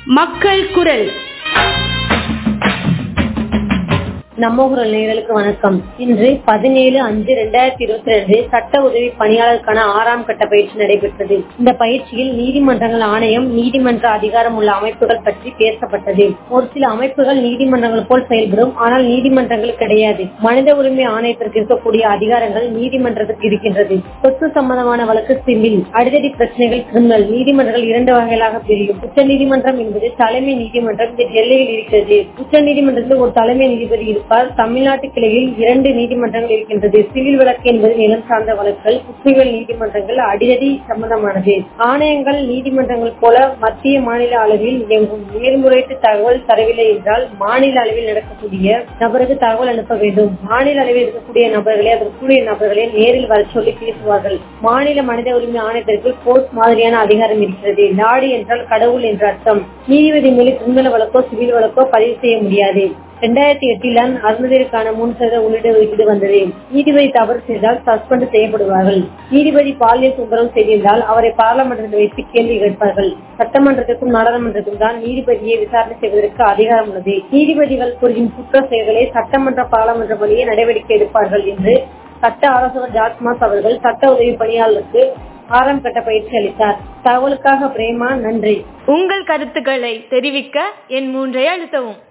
மக்கள் குரல் நம்ம குரல் நேயர்களுக்கு வணக்கம் இன்று பதினேழு அஞ்சு ரெண்டாயிரத்தி இருபத்தி ரெண்டு சட்ட உதவி பணியாளருக்கான ஆறாம் கட்ட பயிற்சி நடைபெற்றது இந்த பயிற்சியில் நீதிமன்றங்கள் ஆணையம் நீதிமன்ற அதிகாரம் உள்ள அமைப்புகள் பற்றி பேசப்பட்டது ஒரு சில அமைப்புகள் நீதிமன்றங்கள் போல் செயல்படும் ஆனால் நீதிமன்றங்கள் கிடையாது மனித உரிமை ஆணையத்திற்கு இருக்கக்கூடிய அதிகாரங்கள் நீதிமன்றத்துக்கு இருக்கின்றது சொத்து சம்பந்தமான வழக்கு சிவில் அடிதடி பிரச்சனைகள் கிரிமினல் நீதிமன்றங்கள் இரண்டு வகைகளாக பிரியும் உச்ச நீதிமன்றம் என்பது தலைமை நீதிமன்றம் இது டெல்லியில் இருக்கிறது உச்ச நீதிமன்றத்தில் ஒரு தலைமை நீதிபதி இருப்பார் தமிழ்நாட்டு கிளையில் இரண்டு நீதிமன்றங்கள் இருக்கின்றது சிவில் வழக்கு என்பது நிலம் சார்ந்த வழக்குகள் குற்றவியல் நீதிமன்றங்கள் அடிதடி சம்பந்தமானது ஆணையங்கள் நீதிமன்றங்கள் போல மத்திய மாநில அளவில் இயங்கும் மேல்முறையீட்டு தகவல் தரவில்லை என்றால் மாநில அளவில் நடக்கக்கூடிய நபருக்கு தகவல் அனுப்ப வேண்டும் மாநில அளவில் இருக்கக்கூடிய நபர்களே அதற்குரிய நபர்களே நேரில் வர சொல்லி பேசுவார்கள் மாநில மனித உரிமை ஆணையத்திற்கு கோர்ட் மாதிரியான அதிகாரம் இருக்கிறது நாடு என்றால் கடவுள் என்ற அர்த்தம் நீதிபதி மேலே கிரிமினல் வழக்கோ சிவில் வழக்கோ பதிவு செய்ய முடியாது இரண்டாயிரத்தி எட்டில் தான் அருந்ததிற்கான முன் சத உள்ளிட ஒதுக்கீடு வந்தது நீதிபதி தவறு செய்தால் சஸ்பெண்ட் செய்யப்படுவார்கள் நீதிபதி பாலியல் துன்பரம் செய்திருந்தால் அவரை பார்லமெண்டத்தில் வைத்து கேள்வி கேட்பார்கள் சட்டமன்றத்திற்கும் நாடாளுமன்றத்திற்கும் தான் நீதிபதியை விசாரணை செய்வதற்கு அதிகாரம் உள்ளது நீதிபதிகள் புரியும் குற்ற செயல்களை சட்டமன்ற பாராளுமன்ற வழியே நடவடிக்கை எடுப்பார்கள் என்று சட்ட ஆலோசகர் ஜார்ஜ்மாஸ் அவர்கள் சட்ட உதவி பணியாளருக்கு ஆறாம் கட்ட பயிற்சி அளித்தார் தகவலுக்காக பிரேமா நன்றி உங்கள் கருத்துக்களை தெரிவிக்க என் மூன்றை அழுத்தவும்